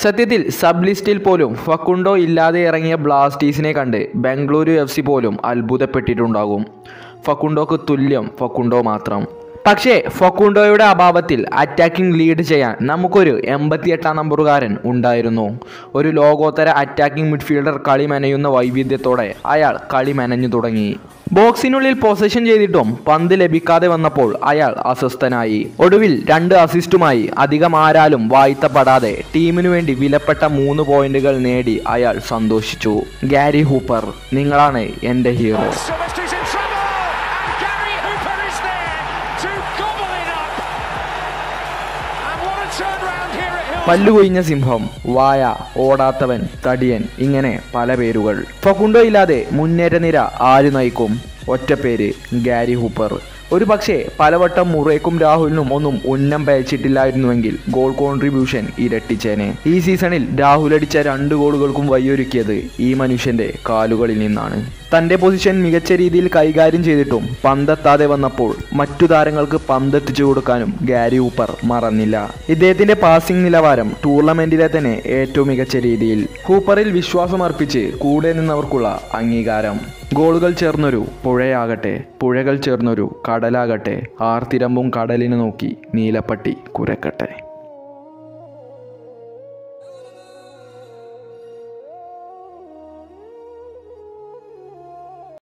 സത്യത്തിൽ സബ് ലിസ്റ്റിൽ പോലും ഫക്കുണ്ടോ ഇല്ലാതെ ഇറങ്ങിയ ബ്ലാസ്റ്റേഴ്സിനെ കണ്ട് ബംഗളൂരു എഫ് സി പോലും അത്ഭുതപ്പെട്ടിട്ടുണ്ടാകും ഫക്കുണ്ടോക്ക് തുല്യം ഫക്കുണ്ടോ മാത്രം പക്ഷേ ഫക്കുണ്ടോയുടെ അഭാവത്തിൽ അറ്റാക്കിംഗ് ലീഡ് ചെയ്യാൻ നമുക്കൊരു എൺപത്തിയെട്ടാം നമ്പറുകാരൻ ഉണ്ടായിരുന്നു ഒരു ലോകോത്തര അറ്റാക്കിംഗ് മിഡ്ഫീൽഡർ കളി മെനയുന്ന വൈവിധ്യത്തോടെ അയാൾ കളി മെനഞ്ഞു തുടങ്ങി ബോക്സിനുള്ളിൽ പൊസിഷൻ ചെയ്തിട്ടും പന്ത് ലഭിക്കാതെ വന്നപ്പോൾ അയാൾ അസ്വസ്ഥനായി ഒടുവിൽ രണ്ട് അസിസ്റ്റുമായി അധികം ആരാലും വാഴ്ത്തപ്പെടാതെ ടീമിനു വേണ്ടി വിലപ്പെട്ട മൂന്ന് പോയിന്റുകൾ നേടി അയാൾ സന്തോഷിച്ചു ഗാരി ഹൂപ്പർ നിങ്ങളാണ് എൻ്റെ hero Sylvester's in trouble, and Gary Hooper is there to gobble it up. And what a turnaround here at Hill. പല്ലുകൊഴിഞ്ഞ സിംഹം വായ ഓടാത്തവൻ തടിയൻ ഇങ്ങനെ പല പേരുകൾ ഫക്കുണ്ടോ ഇല്ലാതെ മുന്നേറ്റ നിര ആര് നയിക്കും ഒറ്റപ്പേര് ഗാരി ഹൂപ്പർ ഒരു പക്ഷേ പലവട്ടം മുറേക്കും രാഹുലിനും ഒന്നും ഉന്നം പയച്ചിട്ടില്ലായിരുന്നുവെങ്കിൽ ഗോൾ കോൺട്രിബ്യൂഷൻ ഇരട്ടിച്ചേനെ ഈ സീസണിൽ രാഹുൽ അടിച്ച രണ്ട് ഗോളുകൾക്കും വയ്യൊരുക്കിയത് ഈ മനുഷ്യന്റെ കാലുകളിൽ നിന്നാണ് തന്റെ പൊസിഷൻ മികച്ച രീതിയിൽ കൈകാര്യം ചെയ്തിട്ടും പന്തെത്താതെ വന്നപ്പോൾ മറ്റു താരങ്ങൾക്ക് പന്തെത്തിച്ചു കൊടുക്കാനും ഗാരി ഊപ്പർ മറന്നില്ല ഇദ്ദേഹത്തിന്റെ പാസിംഗ് നിലവാരം ടൂർണമെന്റിലെ തന്നെ ഏറ്റവും മികച്ച രീതിയിൽ ഹൂപ്പറിൽ വിശ്വാസം അർപ്പിച്ച് കൂടെ നിന്നവർക്കുള്ള അംഗീകാരം ഗോളുകൾ ചേർന്നൊരു പുഴയാകട്ടെ പുഴകൾ ചേർന്നൊരു കടലാകട്ടെ ആർത്തിരമ്പും കടലിനെ നോക്കി നീലപ്പട്ടി കുരക്കട്ടെ